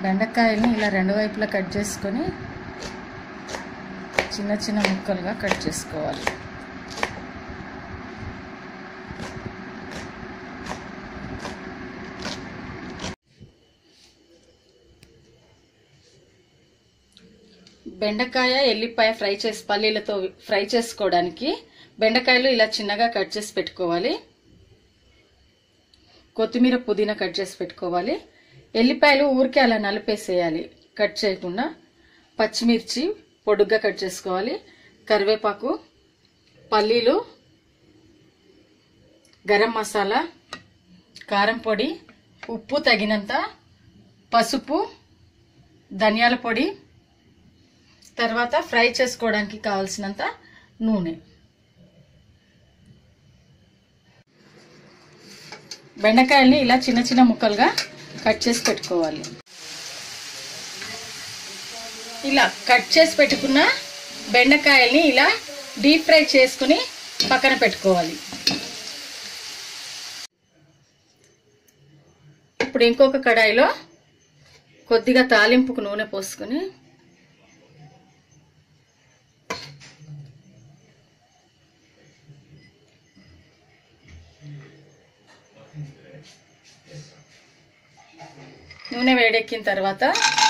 బెండకాయల్ని ఇలా రెండు వైపులా కట్ చేసుకొని చిన్న చిన్న ముక్కలుగా కట్ చేసుకోవాలి బెండకాయ ఎల్లిపాయ ఫ్రై చేసి పల్లీలతో ఫ్రై చేసుకోవడానికి బెండకాయలు ఇలా చిన్నగా కట్ చేసి పెట్టుకోవాలి కొత్తిమీర పుదీనా కట్ చేసి పెట్టుకోవాలి ఎల్లిపాయలు ఊరికే అలా నలిపేసేయాలి కట్ చేయకుండా పచ్చిమిర్చి పొడుగ్గా కట్ చేసుకోవాలి కరివేపాకు పల్లీలు గరం మసాలా కారం పొడి ఉప్పు తగినంత పసుపు ధనియాల పొడి తర్వాత ఫ్రై చేసుకోవడానికి కావాల్సినంత నూనె బెండకాయల్ని ఇలా చిన్న చిన్న ముక్కలుగా కట్ చేసి పెట్టుకోవాలి ఇలా కట్ చేసి పెట్టుకున్న బెండకాయల్ని ఇలా డీప్ ఫ్రై చేసుకుని పక్కన పెట్టుకోవాలి ఇప్పుడు ఇంకొక కడాయిలో కొద్దిగా తాలింపుకు నూనె పోసుకొని నూనె వేడెక్కిన తర్వాత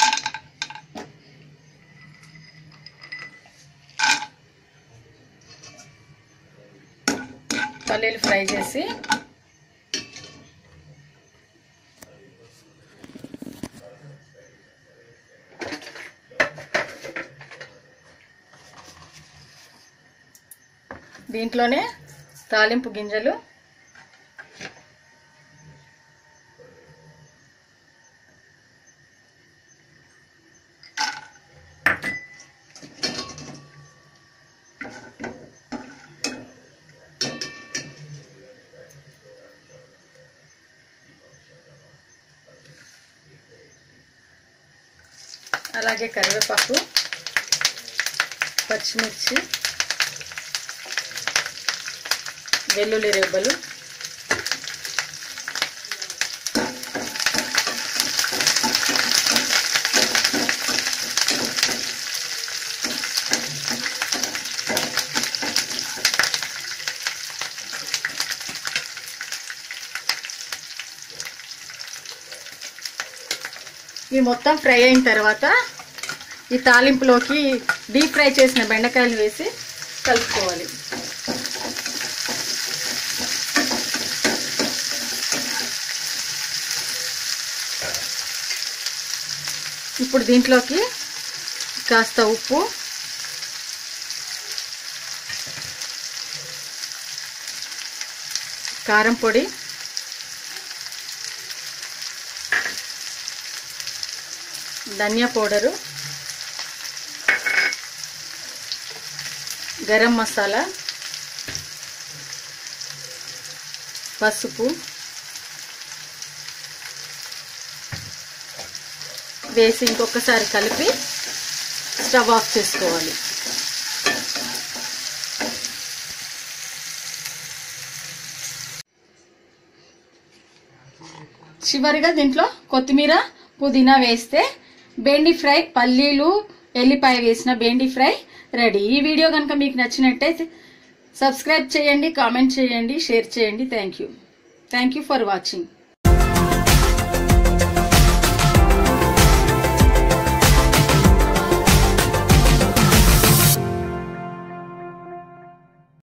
పల్లీలు ఫ్రై చేసి దీంట్లోనే తాలింపు గింజలు అలాగే కరివేపాకు పచ్చిమిర్చి వెల్లుల్లి రెబ్బలు ఇవి మొత్తం ఫ్రై అయిన తర్వాత ఈ తాలింపులోకి డీప్ ఫ్రై చేసిన బెండకాయలు వేసి కలుపుకోవాలి ఇప్పుడు దీంట్లోకి కాస్త ఉప్పు కారం పొడి ధనియా పౌడరు గరం మసాలా పసుపు వేసి ఇంకొకసారి కలిపి స్టవ్ ఆఫ్ చేసుకోవాలి చివరిగా దీంట్లో కొత్తిమీర పుదీనా వేస్తే బెండి ఫ్రై పల్లీలు ఎల్లిపాయ వేసిన బెండి ఫ్రై రెడీ ఈ వీడియో కనుక మీకు నచ్చినట్టయితే సబ్స్క్రైబ్ చేయండి కామెంట్ చేయండి షేర్ చేయండి thank you thank you for watching